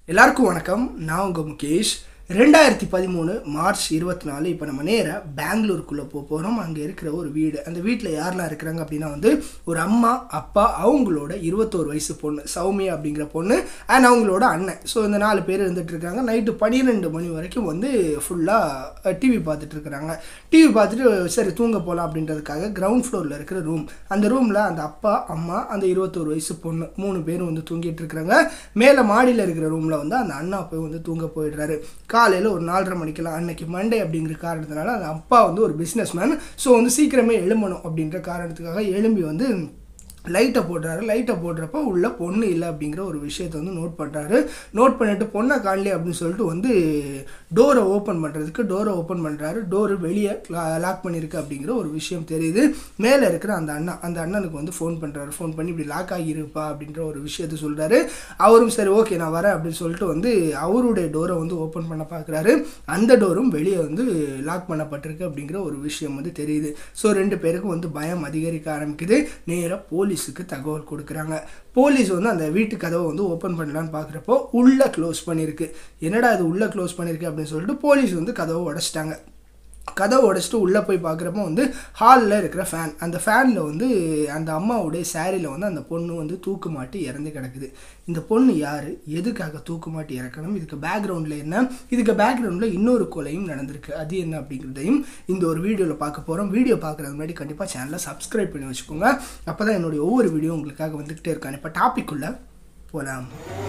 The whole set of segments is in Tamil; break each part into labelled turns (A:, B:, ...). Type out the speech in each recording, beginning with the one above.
A: எல்லாருக்கும் வணக்கம் நான் உங்கள் முகேஷ் ரெண்டாயிரத்தி பதிமூணு மார்ச் இருபத்தி நாலு இப்போ நம்ம நேராக பெங்களூருக்குள்ளே போக போகிறோம் அங்கே இருக்கிற ஒரு வீடு அந்த வீட்டில் யாரெல்லாம் இருக்கிறாங்க அப்படின்னா வந்து ஒரு அம்மா அப்பா அவங்களோட இருபத்தோரு வயசு பொண்ணு சௌமியா அப்படிங்கிற பொண்ணு அண்ட் அவங்களோட அண்ணன் ஸோ இந்த நாலு பேர் இருந்துட்டு இருக்காங்க நைட்டு பன்னிரெண்டு மணி வரைக்கும் வந்து ஃபுல்லாக டிவி பார்த்துட்டு இருக்கிறாங்க டிவி பார்த்துட்டு சரி தூங்க போகலாம் அப்படின்றதுக்காக கிரவுண்ட் ஃப்ளோரில் இருக்கிற ரூம் அந்த ரூமில் அந்த அப்பா அம்மா அந்த இருபத்தோரு வயசு பொண்ணு மூணு பேரும் வந்து தூங்கிட்டு இருக்கிறாங்க மேலே மாடியில் இருக்கிற ரூமில் வந்து அந்த அண்ணா போய் வந்து தூங்க போயிடுறாரு காலையில் ஒரு நாலரை மணிக்கெல்லாம் அன்னைக்கு மண்டே அப்படிங்கிற காரணத்தினால அந்த அப்பா வந்து ஒரு பிஸ்னஸ் மேன் ஸோ வந்து சீக்கிரமே எழும்பணும் அப்படின்ற காரணத்துக்காக எழும்பி வந்து லைட்டை போடுறாரு லைட்டை போடுறப்ப உள்ள பொண்ணு இல்லை அப்படிங்கிற ஒரு விஷயத்தை வந்து நோட் பண்ணுறாரு நோட் பண்ணிட்டு பொண்ணை காணலே அப்படின்னு சொல்லிட்டு வந்து டோரை ஓப்பன் பண்ணுறதுக்கு டோரை ஓப்பன் பண்ணுறாரு டோரு வெளியே லாக் பண்ணியிருக்கு அப்படிங்கிற ஒரு விஷயம் தெரியுது மேலே இருக்கிற அந்த அண்ணா அந்த அண்ணனுக்கு வந்து ஃபோன் பண்ணுறாரு ஃபோன் பண்ணி இப்படி லாக் ஆகியிருப்பா அப்படின்ற ஒரு விஷயத்த சொல்கிறாரு அவரும் சரி ஓகே நான் வரேன் அப்படின்னு சொல்லிட்டு வந்து அவருடைய டோரை வந்து ஓப்பன் பண்ண பார்க்குறாரு அந்த டோரும் வெளியே வந்து லாக் பண்ணப்பட்டிருக்கு அப்படிங்கிற ஒரு விஷயம் வந்து தெரியுது ஸோ ரெண்டு பேருக்கும் வந்து பயம் அதிகரிக்க ஆரம்பிக்குது நேராக போலீஸுக்கு தகவல் கொடுக்குறாங்க போலீஸ் வந்து அந்த வீட்டு கதவை வந்து ஓப்பன் பண்ணலான்னு பார்க்குறப்போ உள்ளே க்ளோஸ் பண்ணியிருக்கு என்னடா இது உள்ளே க்ளோஸ் பண்ணியிருக்கு அப்படின்னு சொல்லிட்டு போலீஸ் வந்து கதவை உடச்சிட்டாங்க கதவை உடச்சிட்டு உள்ளே போய் பார்க்குறப்போ வந்து ஹாலில் இருக்கிற ஃபேன் அந்த ஃபேனில் வந்து அந்த அம்மாவுடைய சேரீயில் வந்து அந்த பொண்ணு வந்து தூக்கு மாட்டி இறந்து கிடக்குது இந்த பொண்ணு யார் எதுக்காக தூக்கு மாட்டி இறக்கணும் இதுக்கு பேக்ரவுண்டில் என்ன இதுக்கு பேக்ரவுண்டில் இன்னொரு கொலையும் நடந்திருக்கு அது என்ன அப்படிங்கிறதையும் இந்த ஒரு வீடியோவில் பார்க்க போகிறோம் வீடியோ பார்க்குறது முன்னாடி கண்டிப்பாக சேனலை சப்ஸ்கிரைப் பண்ணி வச்சுக்கோங்க அப்போ தான் என்னுடைய ஒவ்வொரு வீடியோ உங்களுக்காக வந்துக்கிட்டே இருக்கான் இப்போ டாபிக் உள்ள போகலாம்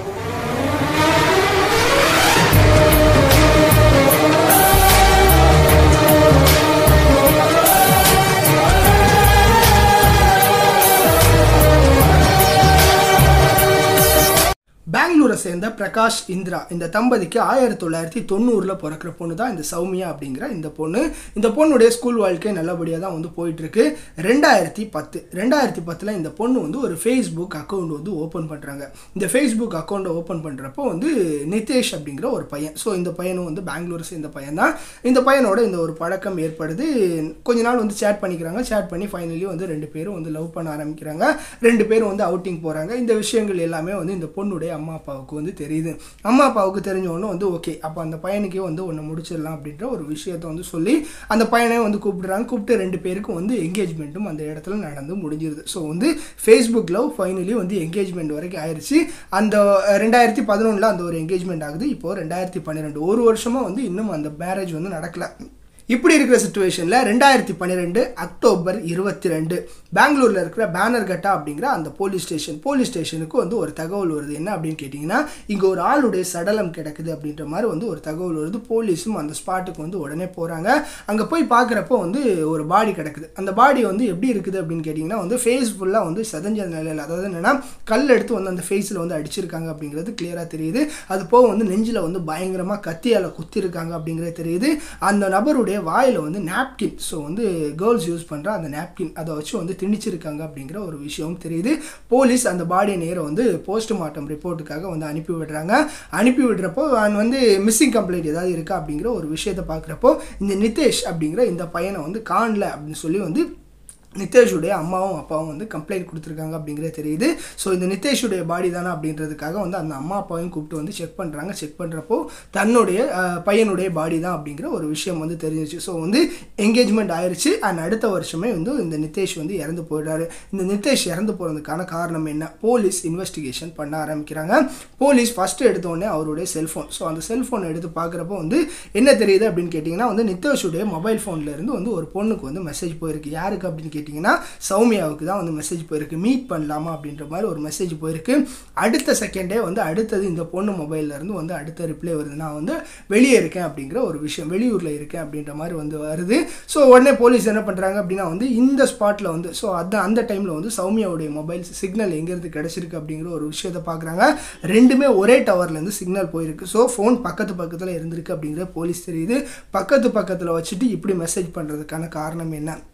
A: பெங்களூரை சேர்ந்த பிரகாஷ் இந்திரா இந்த தம்பதிக்கு ஆயிரத்தி தொள்ளாயிரத்தி தொண்ணூறில் பிறக்கிற பொண்ணு தான் இந்த சௌமியா அப்படிங்கிற இந்த பொண்ணு இந்த பொண்ணுடைய ஸ்கூல் வாழ்க்கை நல்லபடியாக தான் வந்து போயிட்டுருக்கு ரெண்டாயிரத்தி பத்து ரெண்டாயிரத்தி பத்தில் இந்த பொண்ணு வந்து ஒரு ஃபேஸ்புக் அக்கௌண்ட் வந்து ஓப்பன் பண்ணுறாங்க இந்த ஃபேஸ்புக் அக்கௌண்ட்டை ஓப்பன் பண்ணுறப்போ வந்து நிதேஷ் அப்படிங்கிற ஒரு பையன் ஸோ இந்த பையனும் வந்து பெங்களூரை சேர்ந்த பையன் தான் இந்த பையனோட இந்த ஒரு பழக்கம் ஏற்படுது கொஞ்ச நாள் வந்து சேட் பண்ணிக்கிறாங்க சேட் பண்ணி ஃபைனலி வந்து ரெண்டு பேரும் வந்து லவ் பண்ண ஆரம்பிக்கிறாங்க ரெண்டு பேரும் வந்து அவுட்டிங் போகிறாங்க இந்த விஷயங்கள் எல்லாமே வந்து இந்த பொண்ணுடைய அம்மா அப்பாவுக்கு வந்து தெரியுது அம்மா அப்பாவுக்கு தெரிஞ்ச ஒன்று வந்து ஓகே அப்போ அந்த பையனுக்கே வந்து ஒன்று முடிச்சிடலாம் அப்படின்ற ஒரு விஷயத்த வந்து சொல்லி அந்த பையனை வந்து கூப்பிடுறாங்க கூப்பிட்டு ரெண்டு பேருக்கும் வந்து என்கேஜ்மெண்ட்டும் அந்த இடத்துல நடந்து முடிஞ்சிருது ஸோ வந்து ஃபேஸ்புக் லவ் ஃபைனலி வந்து என்கேஜ்மெண்ட் வரைக்கும் ஆயிடுச்சு அந்த ரெண்டாயிரத்தி பதினொன்றில் அந்த ஒரு என்கேஜ்மெண்ட் ஆகுது இப்போது ரெண்டாயிரத்தி பன்னிரெண்டு ஒரு வருஷமாக வந்து இன்னும் அந்த மேரேஜ் வந்து நடக்கல இப்படி இருக்கிற சுச்சுவேஷனில் ரெண்டாயிரத்தி பன்னிரெண்டு அக்டோபர் இருபத்தி ரெண்டு பெங்களூரில் இருக்கிற பேனர்கட்டா அப்படிங்கிற அந்த போலீஸ் ஸ்டேஷன் போலீஸ் ஸ்டேஷனுக்கு வந்து ஒரு தகவல் வருது என்ன அப்படின்னு கேட்டிங்கன்னா இங்கே ஒரு ஆளுடைய சடலம் கிடக்குது அப்படின்ற மாதிரி வந்து ஒரு தகவல் வருது போலீஸும் அந்த ஸ்பாட்டுக்கு வந்து உடனே போகிறாங்க அங்கே போய் பார்க்குறப்போ வந்து ஒரு பாடி கிடக்குது அந்த பாடி வந்து எப்படி இருக்குது அப்படின்னு கேட்டிங்கன்னா வந்து ஃபேஸ் ஃபுல்லாக வந்து செதஞ்ச நிலையில் அதாவது என்னென்னா கல் எடுத்து வந்து அந்த ஃபேஸில் வந்து அடிச்சிருக்காங்க அப்படிங்கிறது கிளியராக தெரியுது அது போக வந்து நெஞ்சில் வந்து பயங்கரமாக கத்தியால் குத்திருக்காங்க அப்படிங்கிறது தெரியுது அந்த நபருடைய வாயில் வந்து நாப்கின் ஸோ வந்து கேர்ள்ஸ் யூஸ் பண்ணுற அந்த நாப்கின் அதை வச்சு வந்து திணிச்சிருக்காங்க அப்படிங்கிற ஒரு விஷயமும் தெரியுது போலீஸ் அந்த பாடியை நேரம் வந்து போஸ்ட்மார்ட்டம் ரிப்போர்ட்டுக்காக வந்து அனுப்பி விடுறாங்க அனுப்பி விடுறப்போ வந்து மிஸ்ஸிங் கம்ப்ளைண்ட் ஏதாவது இருக்கா அப்படிங்கிற ஒரு விஷயத்தை பார்க்குறப்போ இந்த நிதேஷ் அப்படிங்கிற இந்த பையனை வந்து காணல அப்படின்னு சொல்லி வந்து நிதேஷுடைய அம்மாவும் அப்பாவும் வந்து கம்ப்ளைண்ட் கொடுத்துருக்காங்க அப்படிங்கிறது தெரியுது ஸோ இந்த நிதேஷுடைய பாடி தானே அப்படின்றதுக்காக வந்து அந்த அம்மா அப்பாவையும் கூப்பிட்டு வந்து செக் பண்ணுறாங்க செக் பண்ணுறப்போ தன்னுடைய பையனுடைய பாடி தான் அப்படிங்கிற ஒரு விஷயம் வந்து தெரிஞ்சிச்சு ஸோ வந்து என்கேஜ்மெண்ட் ஆயிடுச்சு அண்ட் அடுத்த வருஷமே வந்து இந்த நிதேஷ் வந்து இறந்து போயிடுறாரு இந்த நிதேஷ் இறந்து போகிறதுக்கான காரணம் என்ன போலீஸ் இன்வெஸ்டிகேஷன் பண்ண ஆரம்பிக்கிறாங்க போலீஸ் ஃபஸ்ட்டு எடுத்தோடனே அவருடைய செல்ஃபோன் ஸோ அந்த செல்ஃபோன் எடுத்து பார்க்குறப்போ வந்து என்ன தெரியுது அப்படின்னு கேட்டிங்கன்னா வந்து நிதேஷுடைய மொபைல் ஃபோன்லேருந்து வந்து ஒரு பொண்ணுக்கு வந்து மெசேஜ் போயிருக்கு யாருக்கு அப்படின்னு கேட்டிங்கன்னா சௌமியாவுக்கு தான் வந்து மெசேஜ் போயிருக்கு மீட் பண்ணலாமா அப்படின்ற மாதிரி ஒரு மெசேஜ் போயிருக்கு அடுத்த செகண்டே வந்து அடுத்தது இந்த பொண்ணு மொபைல்லேருந்து வந்து அடுத்த ரிப்ளை வருது நான் வந்து வெளியே இருக்கேன் அப்படிங்கிற ஒரு விஷயம் வெளியூரில் இருக்கேன் அப்படின்ற மாதிரி வந்து வருது ஸோ உடனே போலீஸ் என்ன பண்ணுறாங்க அப்படின்னா வந்து இந்த ஸ்பாட்டில் வந்து ஸோ அந்த அந்த டைமில் வந்து சௌமியாவுடைய மொபைல் சிக்னல் எங்கேருந்து கிடச்சிருக்கு அப்படிங்கிற ஒரு விஷயத்தை பார்க்குறாங்க ரெண்டுமே ஒரே டவர்லேருந்து சிக்னல் போயிருக்கு ஸோ ஃபோன் பக்கத்து பக்கத்தில் இருந்திருக்கு அப்படிங்கிற போலீஸ் தெரியுது பக்கத்து பக்கத்தில் வச்சுட்டு இப்படி மெசேஜ் பண்ணுறதுக்கான காரணம் என்ன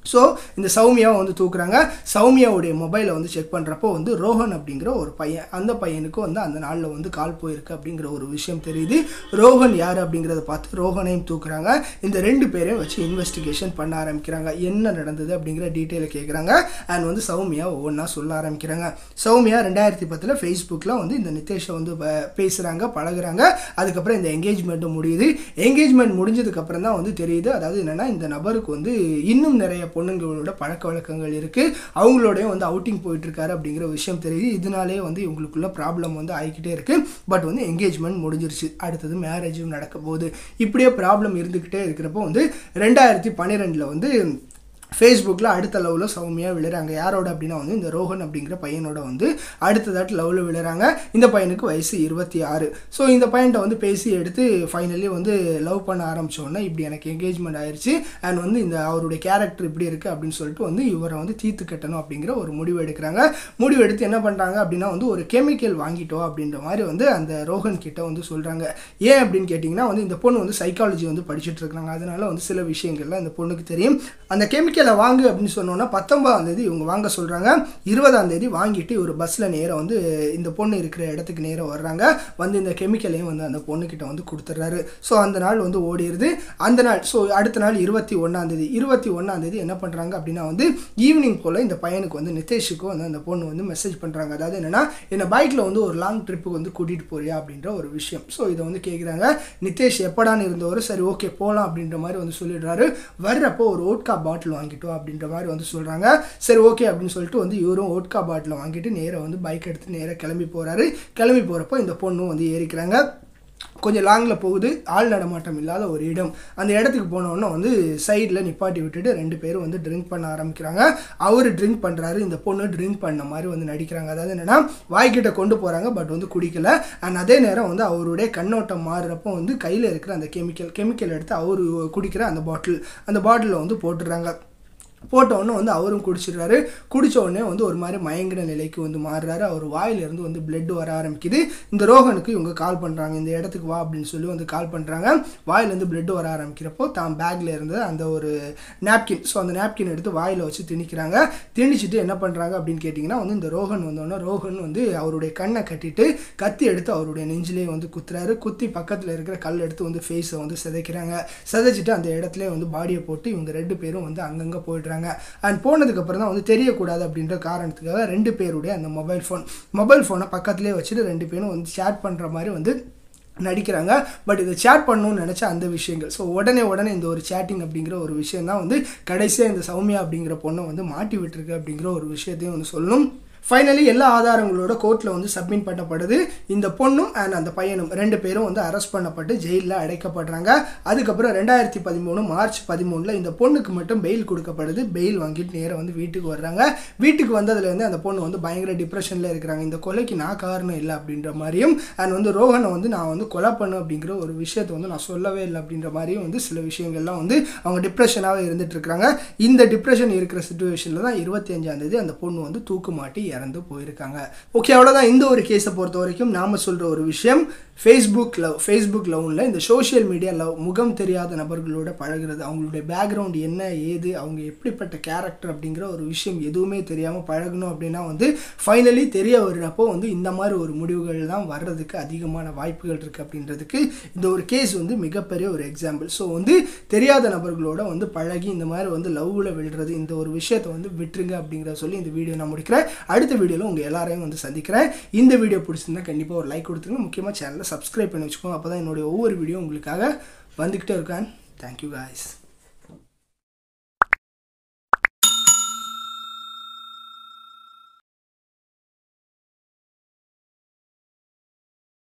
A: ஸோ இந்த சௌமியாவை வந்து தூக்குறாங்க சௌமியாவுடைய மொபைலை வந்து செக் பண்ணுறப்போ வந்து ரோஹன் அப்படிங்கிற ஒரு பையன் அந்த பையனுக்கு வந்து அந்த நாளில் வந்து கால் போயிருக்கு அப்படிங்கிற ஒரு விஷயம் தெரியுது ரோஹன் யார் அப்படிங்கிறத பார்த்து ரோஹனையும் தூக்குறாங்க இந்த ரெண்டு பேரையும் வச்சு இன்வெஸ்டிகேஷன் பண்ண ஆரம்பிக்கிறாங்க என்ன நடந்தது அப்படிங்கிற டீட்டெயிலை கேட்குறாங்க அண்ட் வந்து சௌமியா ஒவ்வொன்றா சொல்ல ஆரம்பிக்கிறாங்க சௌமியா ரெண்டாயிரத்தி பத்தில் ஃபேஸ்புக்கில் வந்து இந்த நிதேஷை வந்து ப- பேசுகிறாங்க பழகுறாங்க அதுக்கப்புறம் இந்த என்கேஜ்மெண்ட்டும் முடியுது என்கேஜ்மெண்ட் முடிஞ்சதுக்கப்புறம் தான் வந்து தெரியுது அதாவது என்னென்னா இந்த நபருக்கு வந்து இன்னும் நிறைய பொண்ணுங்களோட பழக்க வழக்கங்கள் இருக்குது அவங்களோடய வந்து அவுட்டிங் போயிட்டுருக்காரு அப்படிங்கிற விஷயம் தெரியுது இதனாலே வந்து இவங்களுக்குள்ள ப்ராப்ளம் வந்து ஆகிக்கிட்டே இருக்குது பட் வந்து என்கேஜ்மெண்ட் முடிஞ்சிருச்சு அடுத்தது மேரேஜும் நடக்க போகுது இப்படியே ப்ராப்ளம் இருந்துக்கிட்டே இருக்கிறப்போ வந்து ரெண்டாயிரத்தி பன்னிரெண்டில் வந்து ஃபேஸ்புக்கில் அடுத்த லவ்வில் சௌமியாக விழுறாங்க யாரோட அப்படின்னா வந்து இந்த ரோஹன் அப்படிங்கிற பையனோட வந்து அடுத்ததாட்டு லவ்வில் விழுறாங்க இந்த பையனுக்கு வயசு இருபத்தி ஆறு ஸோ இந்த பையன்கிட்ட வந்து பேசி எடுத்து ஃபைனலி வந்து லவ் பண்ண ஆரம்பிச்சோன்னே இப்படி எனக்கு என்கேஜ்மெண்ட் ஆயிடுச்சு அண்ட் வந்து இந்த அவருடைய கேரக்டர் இப்படி இருக்குது அப்படின்னு சொல்லிட்டு வந்து இவரை வந்து தீர்த்து கட்டணும் அப்படிங்கிற ஒரு முடிவு எடுக்கிறாங்க முடிவு எடுத்து என்ன பண்ணுறாங்க அப்படின்னா வந்து ஒரு கெமிக்கல் வாங்கிட்டோம் அப்படின்ற மாதிரி வந்து அந்த ரோஹன் கிட்ட வந்து சொல்கிறாங்க ஏன் அப்படின்னு கேட்டிங்கன்னா வந்து இந்த பொண்ணு வந்து சைக்காலஜி வந்து படிச்சுட்டு இருக்காங்க அதனால வந்து சில விஷயங்கள்லாம் இந்த பொண்ணுக்கு தெரியும் அந்த கெமிக்கலை வாங்கு அப்படின்னு சொன்னோன்னா பத்தொன்பதாம் தேதி இவங்க வாங்க சொல்கிறாங்க இருபதாம் தேதி வாங்கிட்டு ஒரு பஸ்ஸில் நேராக வந்து இந்த பொண்ணு இருக்கிற இடத்துக்கு நேராக வர்றாங்க வந்து இந்த கெமிக்கலையும் வந்து அந்த பொண்ணுக்கிட்ட வந்து கொடுத்துட்றாரு ஸோ அந்த நாள் வந்து ஓடிடுது அந்த நாள் ஸோ அடுத்த நாள் இருபத்தி ஒன்றாம் தேதி இருபத்தி ஒன்றாம் தேதி என்ன பண்ணுறாங்க அப்படின்னா வந்து ஈவினிங் போல் இந்த பையனுக்கு வந்து நிதேஷுக்கும் வந்து அந்த பொண்ணு வந்து மெசேஜ் பண்ணுறாங்க அதாவது என்னென்னா என்னை பைக்கில் வந்து ஒரு லாங் ட்ரிப்புக்கு வந்து கூட்டிகிட்டு போறியா அப்படின்ற ஒரு விஷயம் ஸோ இதை வந்து கேட்குறாங்க நிதேஷ் எப்படான்னு இருந்தவர் சரி ஓகே போகலாம் அப்படின்ற மாதிரி வந்து சொல்லிடுறாரு வர்றப்போ ஒரு ஓட்கா பாட்டில் வாங்கிட்டோம் அப்படின்ற மாதிரி வந்து சொல்கிறாங்க சரி ஓகே அப்படின்னு சொல்லிட்டு வந்து இவரும் ஓட்கா பாட்டில் வாங்கிட்டு நேராக வந்து பைக் எடுத்து நேராக கிளம்பி போகிறாரு கிளம்பி போகிறப்போ இந்த பொண்ணும் வந்து ஏறிக்கிறாங்க கொஞ்சம் லாங்கில் போகுது ஆள் நடமாட்டம் இல்லாத ஒரு இடம் அந்த இடத்துக்கு போனோடனே வந்து சைடில் நிப்பாட்டி விட்டுட்டு ரெண்டு பேரும் வந்து ட்ரிங்க் பண்ண ஆரம்பிக்கிறாங்க அவர் ட்ரிங்க் பண்ணுறாரு இந்த பொண்ணு ட்ரிங்க் பண்ண மாதிரி வந்து நடிக்கிறாங்க அதாவது என்னென்னா வாய்க்கிட்ட கொண்டு போகிறாங்க பட் வந்து குடிக்கல அண்ட் அதே நேரம் வந்து அவருடைய கண்ணோட்டம் மாறுறப்போ வந்து கையில் இருக்கிற அந்த கெமிக்கல் கெமிக்கல் எடுத்து அவர் குடிக்கிற அந்த பாட்டில் அந்த பாட்டிலில் வந்து போட்டுடுறாங்க போட்ட உடனே வந்து அவரும் குடிச்சிடுறாரு குடிச்ச உடனே வந்து ஒரு மாதிரி மயங்கின நிலைக்கு வந்து மாறுறாரு அவர் வாயிலிருந்து வந்து பிளட் வர ஆரம்பிக்குது இந்த ரோகனுக்கு இவங்க கால் பண்ணுறாங்க இந்த இடத்துக்கு வா அப்படின்னு சொல்லி வந்து கால் பண்ணுறாங்க வாயிலேருந்து பிளட் வர ஆரம்பிக்கிறப்போ தான் பேக்கில் இருந்த அந்த ஒரு நாப்கின் ஸோ அந்த நாப்கின் எடுத்து வாயில் வச்சு திணிக்கிறாங்க திணிச்சிட்டு என்ன பண்ணுறாங்க அப்படின்னு கேட்டிங்கன்னா வந்து இந்த ரோகன் வந்தோடனே ரோகன் வந்து அவருடைய கண்ணை கட்டிட்டு கத்தி எடுத்து அவருடைய நெஞ்சிலே வந்து குத்துறாரு குத்தி பக்கத்தில் இருக்கிற கல் எடுத்து வந்து ஃபேஸை வந்து சிதைக்கிறாங்க சிதைச்சிட்டு அந்த இடத்துல வந்து பாடியை போட்டு இவங்க ரெண்டு பேரும் வந்து அங்கங்கே போயிடுறாங்க அண்ட் போனதுக்கப்புறம் தான் வந்து தெரியக்கூடாது அப்படின்ற காரணத்துக்காக ரெண்டு பேருடைய அந்த மொபைல் ஃபோன் மொபைல் ஃபோனை பக்கத்துலேயே வச்சுட்டு ரெண்டு பேரும் வந்து சேட் பண்ணுற மாதிரி வந்து நடிக்கிறாங்க பட் இதை சேட் பண்ணணும்னு நினச்ச அந்த விஷயங்கள் ஸோ உடனே உடனே இந்த ஒரு சேட்டிங் அப்படிங்கிற ஒரு விஷயம் தான் வந்து கடைசியாக இந்த சௌமியா அப்படிங்கிற பொண்ணை வந்து மாட்டி விட்டுருக்கு அப்படிங்கிற ஒரு விஷயத்தையும் வந்து சொல்லணும் ஃபைனலி எல்லா ஆதாரங்களோட கோர்ட்டில் வந்து சப்மிட் பண்ணப்படுது இந்த பொண்ணும் அண்ட் அந்த பையனும் ரெண்டு பேரும் வந்து அரெஸ்ட் பண்ணப்பட்டு ஜெயிலில் அடைக்கப்படுறாங்க அதுக்கப்புறம் ரெண்டாயிரத்தி பதிமூணு மார்ச் பதிமூணில் இந்த பொண்ணுக்கு மட்டும் பெயில் கொடுக்கப்படுது பெயில் வாங்கிட்டு நேராக வந்து வீட்டுக்கு வர்றாங்க வீட்டுக்கு வந்ததுலேருந்து அந்த பொண்ணு வந்து பயங்கர டிப்ரெஷனில் இருக்கிறாங்க இந்த கொலைக்கு நான் காரணம் இல்லை அப்படின்ற மாதிரியும் அண்ட் வந்து ரோஹனை வந்து நான் வந்து கொலை பண்ணு அப்படிங்கிற ஒரு விஷயத்தை வந்து நான் சொல்லவே இல்லை அப்படின்ற மாதிரியும் வந்து சில விஷயங்கள்லாம் வந்து அவங்க டிப்ரெஷனாகவே இருந்துட்டு இருக்காங்க இந்த டிப்ரெஷன் இருக்கிற சுச்சுவேஷனில் தான் இருபத்தி அஞ்சாந்தேதி அந்த பொண்ணு வந்து தூக்கு மாட்டி இறந்து போயிருக்காங்க ஓகே அவ்வளோதான் இந்த ஒரு கேஸை பொறுத்த வரைக்கும் நாம் சொல்கிற ஒரு விஷயம் ஃபேஸ்புக் லவ் ஃபேஸ்புக் லவ்னில் இந்த சோஷியல் மீடியா லவ் முகம் தெரியாத நபர்களோட பழகுறது அவங்களுடைய பேக்ரவுண்ட் என்ன ஏது அவங்க எப்படிப்பட்ட கேரக்டர் அப்படிங்கிற ஒரு விஷயம் எதுவுமே தெரியாமல் பழகணும் அப்படின்னா வந்து ஃபைனலி தெரிய வர்றப்போ வந்து இந்த மாதிரி ஒரு முடிவுகள் தான் வர்றதுக்கு அதிகமான வாய்ப்புகள் இருக்குது அப்படின்றதுக்கு இந்த ஒரு கேஸ் வந்து மிகப்பெரிய ஒரு எக்ஸாம்பிள் ஸோ வந்து தெரியாத நபர்களோட வந்து பழகி இந்த மாதிரி வந்து லவ்வில் விழுறது இந்த ஒரு விஷயத்தை வந்து விட்டுருங்க அப்படிங்கிற சொல்லி இந்த வீடியோ நான் முடிக்கிறேன் அடுத்த வீடியோவில் உங்கள் எல்லாரையும் வந்து சந்திக்கிறேன் இந்த வீடியோ பிடிச்சிருந்தா கண்டிப்பாக ஒரு லைக் கொடுத்துருங்க முக்கியமாக சேனலை சப்ஸ்கிரைப் பண்ணி வச்சுக்கோங்க அப்போ தான் என்னுடைய ஒவ்வொரு வீடியோ உங்களுக்காக வந்துக்கிட்டே இருக்கேன் தேங்க்யூ காய்ஸ்